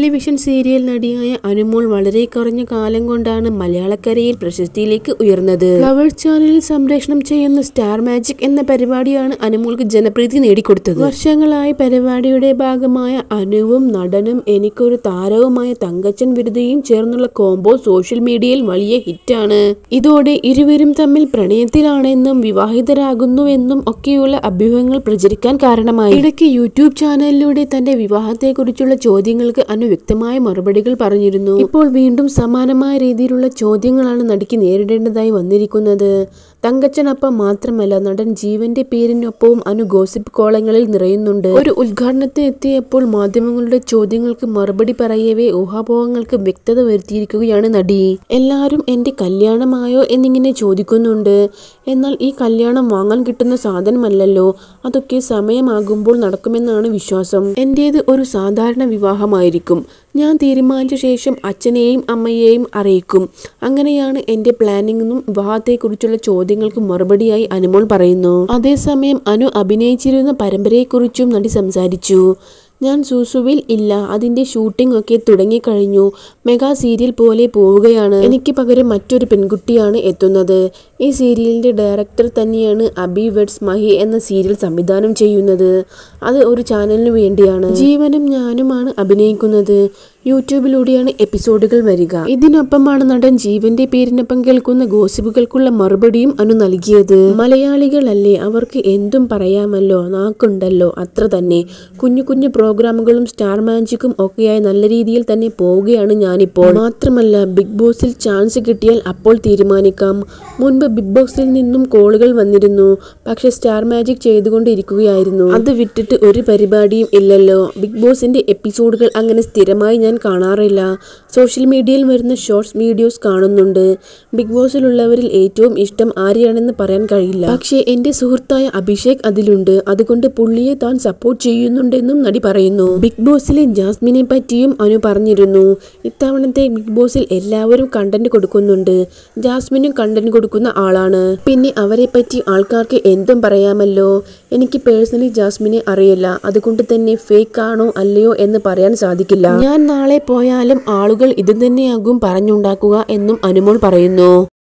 television serial നടിയായ Anumol വളരെ കുറഞ്ഞ കാലം കൊണ്ടാണ് മലയാളക്കരയിൽ പ്രശസ്തിയിലേക്ക് ഉയർന്നത് ഫ്ലവേഴ്സ് ചാനലിൽ സംപ്രേഷണം ചെയ്യുന്ന സ്റ്റാർ മാജിക് എന്ന പരിപാടിയാണ് അനുമോൾക്ക് ജനപ്രീതി നേടിക്കൊടുത്തത് വർഷങ്ങളായി പരിപാടിയുടെ ഭാഗമായ അനുവും നടനും എനിക്കൊരു താരവുമായ തങ്കച്ചൻ വിരുദ്ധയും ചേർന്നുള്ള കോംബോ സോഷ്യൽ മീഡിയയിൽ വലിയ ഹിറ്റാണ് ഇതോടെ ഇരുവരും തമ്മിൽ പ്രണയത്തിലാണെന്നും വിവാഹിതരാകുന്നുവെന്നും ഒക്കെയുള്ള അഭ്യൂഹങ്ങൾ പ്രചരിക്കാൻ കാരണമായി ഇടയ്ക്ക് യൂട്യൂബ് ചാനലിലൂടെ തന്റെ വിവാഹത്തെക്കുറിച്ചുള്ള ചോദ്യങ്ങൾക്ക് അനു വ്യക്തമായ മറുപടികൾ പറഞ്ഞിരുന്നു ഇപ്പോൾ വീണ്ടും സമാനമായ രീതിയിലുള്ള ചോദ്യങ്ങളാണ് നടിക്ക് നേരിടേണ്ടതായി വന്നിരിക്കുന്നത് തങ്കച്ചനൊപ്പം മാത്രമല്ല നടൻ ജീവന്റെ പേരിനൊപ്പവും അനു ഗോസിപ്പ് കോളങ്ങളിൽ നിറയുന്നുണ്ട് ഒരു ഉദ്ഘാടനത്തിന് എത്തിയപ്പോൾ മാധ്യമങ്ങളുടെ ചോദ്യങ്ങൾക്ക് മറുപടി പറയവേ ഊഹാപോഹങ്ങൾക്ക് വ്യക്തത വരുത്തിയിരിക്കുകയാണ് നടി എല്ലാവരും എന്റെ കല്യാണമായോ എന്നിങ്ങനെ ചോദിക്കുന്നുണ്ട് എന്നാൽ ഈ കല്യാണം വാങ്ങാൻ കിട്ടുന്ന സാധനമല്ലല്ലോ അതൊക്കെ സമയമാകുമ്പോൾ നടക്കുമെന്നാണ് വിശ്വാസം എന്റേത് ഒരു സാധാരണ വിവാഹമായിരിക്കും ഞാൻ തീരുമാനിച്ച ശേഷം അച്ഛനെയും അമ്മയെയും അറിയിക്കും അങ്ങനെയാണ് എന്റെ പ്ലാനിംഗ് എന്നും വിവാഹത്തെക്കുറിച്ചുള്ള ചോദ്യങ്ങൾക്ക് മറുപടിയായി അനുമോൾ പറയുന്നു അതേസമയം അനു അഭിനയിച്ചിരുന്ന പരമ്പരയെക്കുറിച്ചും നടി സംസാരിച്ചു ഞാൻ സൂസുവിൽ ഇല്ല അതിന്റെ ഷൂട്ടിംഗ് ഒക്കെ തുടങ്ങിക്കഴിഞ്ഞു മെഗാ സീരിയൽ പോലെ പോവുകയാണ് എനിക്ക് പകരം മറ്റൊരു പെൺകുട്ടിയാണ് എത്തുന്നത് ഈ സീരിയലിന്റെ ഡയറക്ടർ തന്നെയാണ് അബി വെഡ്സ് മഹി എന്ന സീരിയൽ സംവിധാനം ചെയ്യുന്നത് അത് ഒരു ചാനലിന് വേണ്ടിയാണ് ജീവനും ഞാനുമാണ് അഭിനയിക്കുന്നത് യൂട്യൂബിലൂടെയാണ് എപ്പിസോഡുകൾ വരിക ഇതിനൊപ്പമാണ് നടൻ ജീവന്റെ പേരിനൊപ്പം കേൾക്കുന്ന ഗോസിപ്പുകൾക്കുള്ള മറുപടിയും അനു നൽകിയത് മലയാളികളല്ലേ അവർക്ക് എന്തും പറയാമല്ലോ നാക്കുണ്ടല്ലോ അത്ര തന്നെ കുഞ്ഞു കുഞ്ഞു പ്രോഗ്രാമുകളും സ്റ്റാർ മാജിക്കും ഒക്കെയായി നല്ല രീതിയിൽ തന്നെ പോവുകയാണ് ഞാനിപ്പോൾ മാത്രമല്ല ബിഗ് ബോസിൽ ചാൻസ് കിട്ടിയാൽ അപ്പോൾ തീരുമാനിക്കാം മുൻപ് ബിഗ് ബോസിൽ നിന്നും കോളുകൾ വന്നിരുന്നു പക്ഷെ സ്റ്റാർ മാജിക് ചെയ്തുകൊണ്ടിരിക്കുകയായിരുന്നു അത് വിട്ടിട്ട് ഒരു പരിപാടിയും ഇല്ലല്ലോ ബിഗ് ബോസിന്റെ എപ്പിസോഡുകൾ അങ്ങനെ സ്ഥിരമായി ഞാൻ കാണാറില്ല സോഷ്യൽ മീഡിയയിൽ വരുന്ന ഷോർട്സ് വീഡിയോസ് കാണുന്നുണ്ട് ബിഗ് ബോസിലുള്ളവരിൽ ഏറ്റവും ഇഷ്ടം ആരെയാണെന്ന് പറയാൻ കഴിയില്ല പക്ഷേ എന്റെ സുഹൃത്തായ അഭിഷേക് അതിലുണ്ട് അതുകൊണ്ട് പുള്ളിയെ താൻ സപ്പോർട്ട് ചെയ്യുന്നുണ്ടെന്നും നടി പറയുന്നു ബിഗ് ബോസിലെ ജാസ്മിനെ പറ്റിയും അനു പറഞ്ഞിരുന്നു ഇത്തവണത്തെ ബിഗ് ബോസിൽ എല്ലാവരും കണ്ടന്റ് കൊടുക്കുന്നുണ്ട് ജാസ്മിനും കണ്ടന്റ് കൊടുക്കുന്ന ആളാണ് പിന്നെ അവരെ പറ്റി ആൾക്കാർക്ക് എന്തും പറയാമല്ലോ എനിക്ക് പേഴ്സണലി ജാസ്മിനെ അറിയില്ല അതുകൊണ്ട് തന്നെ ഫേക്ക് ആണോ അല്ലയോ എന്ന് പറയാൻ സാധിക്കില്ല ഞാൻ നാളെ പോയാലും ആളുകൾ ഇത് തന്നെയാകും പറഞ്ഞുണ്ടാക്കുക എന്നും അനുമോൾ പറയുന്നു